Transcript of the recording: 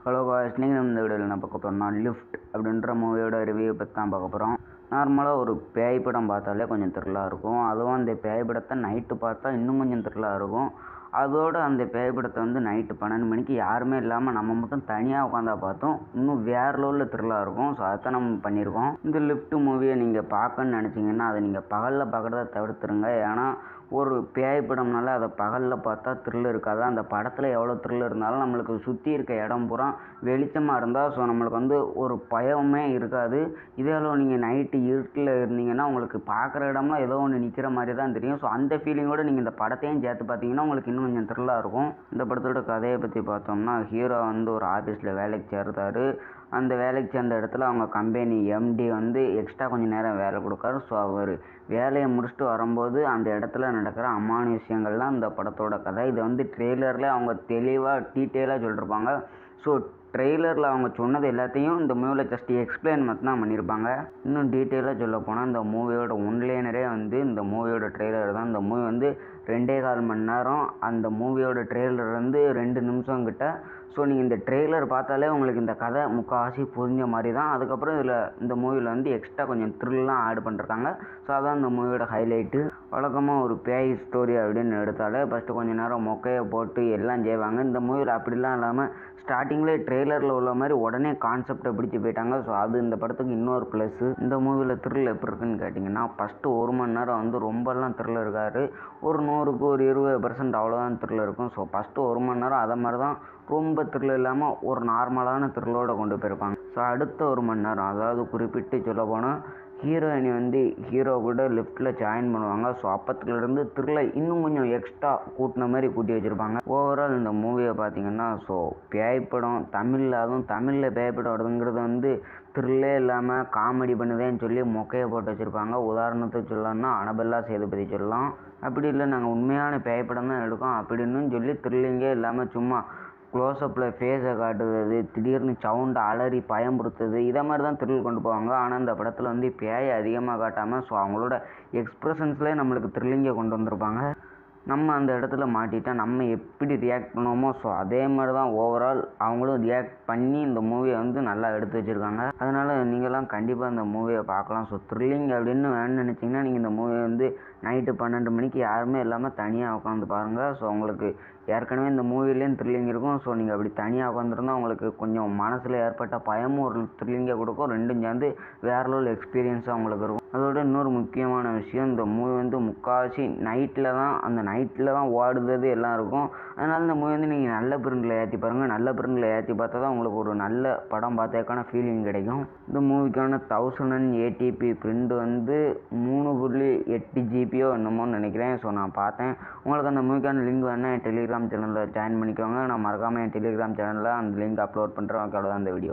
hello guys நீங்கள் நம்ம இந்த வீடியோவில் என்ன பார்க்க போகிறோம்னா லிஃப்ட் அப்படின்ற மூவியோட ரிவ்யூ பற்றி தான் பார்க்க போகிறோம் நார்மலாக ஒரு பேய் படம் பார்த்தாலே கொஞ்சம் த்ரில்லாக இருக்கும் அதுவும் அந்த பேய் படத்தை நைட்டு பார்த்தா இன்னும் கொஞ்சம் த்ரில்லாக இருக்கும் அதோட அந்த பேய் படத்தை வந்து நைட்டு பன்னெண்டு மணிக்கு யாருமே இல்லாமல் நம்ம மட்டும் தனியாக உட்காந்தா பார்த்தோம் இன்னும் வேறு லெவலில் த்ரில்லாக இருக்கும் ஸோ அதைத்தான் நம்ம பண்ணியிருக்கோம் இந்த லிஃப்ட் மூவியை நீங்கள் பார்க்கணுன்னு நினச்சிங்கன்னா அதை நீங்கள் பகலில் பார்க்குறத தவிர்த்துருங்க ஏன்னா ஒரு பேய் படம்னால அதை பகலில் பார்த்தா த்ரில் இருக்காது அந்த படத்தில் எவ்வளோ த்ரில் இருந்தாலும் நம்மளுக்கு சுற்றி இருக்க இடம் பூரா வெளிச்சமாக இருந்தால் ஸோ நம்மளுக்கு வந்து ஒரு பயமே இருக்காது இதே நீங்கள் நைட்டு இருட்டில் இருந்தீங்கன்னா உங்களுக்கு பார்க்குற இடம்லாம் ஏதோ ஒன்று நிற்கிற மாதிரி தான் தெரியும் ஸோ அந்த ஃபீலிங்கோடு நீங்கள் இந்த படத்தையும் சேர்த்து பார்த்தீங்கன்னா உங்களுக்கு இன்னும் கொஞ்சம் த்ரில்லாக இருக்கும் இந்த படத்தோட கதையை பற்றி பார்த்தோம்னா ஹீரோ வந்து ஒரு ஆஃபீஸில் வேலைக்கு சேர்ந்தாரு அந்த வேலைக்கு சேர்ந்த இடத்துல அவங்க கம்பெனி எம்டி வந்து எக்ஸ்ட்ரா கொஞ்சம் நேரம் வேலை கொடுக்காரு ஸோ அவர் வேலையை முடிச்சுட்டு வரும்போது அந்த இடத்துல நடக்கிற அமானுஷ்யங்கள்லாம் இந்த படத்தோட கதை இதை வந்து ட்ரெய்லரில் அவங்க தெளிவாக டீட்டெயிலாக சொல்லியிருப்பாங்க ஸோ ட்ரெய்லரில் அவங்க சொன்னது எல்லாத்தையும் இந்த மூவியில் ஜஸ்ட் எக்ஸ்பிளைன் மட்டும் தான் பண்ணியிருப்பாங்க இன்னும் டீட்டெயிலாக சொல்ல போனால் இந்த மூவியோட ஒன்லைனரே வந்து இந்த மூவியோட ட்ரெய்லர் தான் இந்த மூவி வந்து ரெண்டே கால் மணி நேரம் அந்த மூவியோட ட்ரெய்லர் வந்து ரெண்டு நிமிஷம் கிட்ட ஸோ நீங்கள் இந்த ட்ரெய்லர் பார்த்தாலே உங்களுக்கு இந்த கதை முக்கால்வாசி புரிஞ்ச மாதிரி தான் அதுக்கப்புறம் இதில் இந்த மூவியில் வந்து எக்ஸ்ட்ரா கொஞ்சம் த்ரில்லாம் ஆட் பண்ணிருக்காங்க ஸோ அதான் இந்த மூவியோட ஹைலைட்டு வழக்கமாக ஒரு பேய் ஸ்டோரி அப்படின்னு எடுத்தாலே ஃபஸ்ட்டு கொஞ்சம் நேரம் மொக்கையை போட்டு எல்லாம் செய்வாங்க இந்த மூவியில் அப்படிலாம் இல்லாமல் ஸ்டார்டிங்லேயே ட்ரெய்லரில் உள்ள மாதிரி உடனே கான்செப்டை பிடிச்சி போயிட்டாங்க ஸோ அது இந்த படத்துக்கு இன்னொரு ப்ளஸ்ஸு இந்த மூவியில் த்ரில் எப்படி இருக்குன்னு கேட்டிங்கன்னா ஃபஸ்ட்டு ஒரு மணி நேரம் வந்து ரொம்பலாம் த்ரில் இருக்காரு ஒரு நூறுக்கு ஒரு இருபது பர்சன்ட் அவ்வளோதான் த்ரில் இருக்கும் ஸோ ஃபஸ்ட்டு ஒரு மணி நேரம் அதை மாதிரி தான் ரொம்ப த்ரில் இல்லாமல் ஒரு நார்மலான த்ரில்லோடு கொண்டு போயிருப்பாங்க ஸோ அடுத்த ஒரு மணி நேரம் அதாவது குறிப்பிட்டு சொல்ல போனால் ஹீரோயினி வந்து ஹீரோ கூட லிஃப்ட்டில் ஜாயின் பண்ணுவாங்க ஸோ அப்பத்துலேருந்து த்ரில்லை இன்னும் கொஞ்சம் எக்ஸ்ட்ரா கூட்டின மாதிரி கூட்டி வச்சுருப்பாங்க ஓவரால் இந்த மூவியை பார்த்தீங்கன்னா ஸோ பேய் படம் தமிழில் அதுவும் தமிழில் பேய் படம் வருதுங்கிறது வந்து த்ரில்லே இல்லாமல் காமெடி பண்ணுதேன்னு சொல்லி மொக்கையை போட்டு வச்சுருப்பாங்க உதாரணத்துக்கு சொல்லலாம்னா அனபெல்லா சேதுபதி சொல்லலாம் அப்படி இல்லை நாங்கள் உண்மையான பேய் படம் தான் எடுக்கோம் அப்படின்னு சொல்லி த்ரில்லிங்கே இல்லாமல் சும்மா க்ளோஸ்அப்பில் ஃபேஸை காட்டுறது திடீர்னு சவுண்டை அலறி பயம்படுத்துறது இதை மாதிரி தான் த்ரில் கொண்டு போவாங்க ஆனால் இந்த படத்தில் வந்து பேயை அதிகமாக காட்டாமல் ஸோ அவங்களோட எக்ஸ்ப்ரெஷன்ஸ்லேயே நம்மளுக்கு த்ரில்லிங்கை கொண்டு வந்திருப்பாங்க நம்ம அந்த இடத்துல மாட்டிட்டா நம்ம எப்படி ரியாக்ட் பண்ணுவோமோ ஸோ அதே மாதிரி தான் ஓவரால் அவங்களும் ரியாக்ட் பண்ணி இந்த மூவியை வந்து நல்லா எடுத்து வச்சுருக்காங்க அதனால் நீங்களாம் கண்டிப்பாக இந்த மூவியை பார்க்கலாம் ஸோ த்ரில்லிங் அப்படின்னு வேணும்னு நினச்சிங்கன்னா நீங்கள் இந்த மூவியை வந்து நைட்டு பன்னெண்டு மணிக்கு யாருமே இல்லாமல் தனியாக உட்காந்து பாருங்கள் ஸோ உங்களுக்கு ஏற்கனவே இந்த மூவிலேயும் த்ரில்லிங் இருக்கும் ஸோ நீங்கள் அப்படி தனியாக உட்காந்துருந்தா உங்களுக்கு கொஞ்சம் மனசில் ஏற்பட்ட பயமும் ஒரு த்ரில்லிங்கை கொடுக்கும் ரெண்டும் சேர்ந்து வேற லெவல் எக்ஸ்பீரியன்ஸாக உங்களுக்கு இருக்கும் அதோட இன்னொரு முக்கியமான விஷயம் இந்த மூவி வந்து முக்கால்வாசி நைட்டில் தான் அந்த நைட்டில் தான் ஓடுறது எல்லாம் இருக்கும் அதனால் இந்த மூவி வந்து நீங்கள் நல்ல பிரிண்டில் ஏற்றி பாருங்கள் நல்ல பிரிண்டில் ஏற்றி பார்த்தா தான் உங்களுக்கு ஒரு நல்ல படம் பார்த்ததுக்கான ஃபீலிங் கிடைக்கும் இந்த மூவிக்கான தௌசண்ட் அண்ட் ஏடிபி பிரிண்ட் வந்து மூணு புள்ளி எட்டு ஜிபியோ என்னமோன்னு நினைக்கிறேன் ஸோ நான் பார்த்தேன் உங்களுக்கு அந்த மூவிக்கான லிங்க் வேணால் என் டெலிகிராம் சேனலில் ஜாயின் பண்ணிக்கோங்க நான் மறக்காமல் என் டெலிகிராம் சேனலில் அந்த லிங்க் அப்லோட் பண்ணுறேன் அவ்வளோதான் அந்த வீடியோ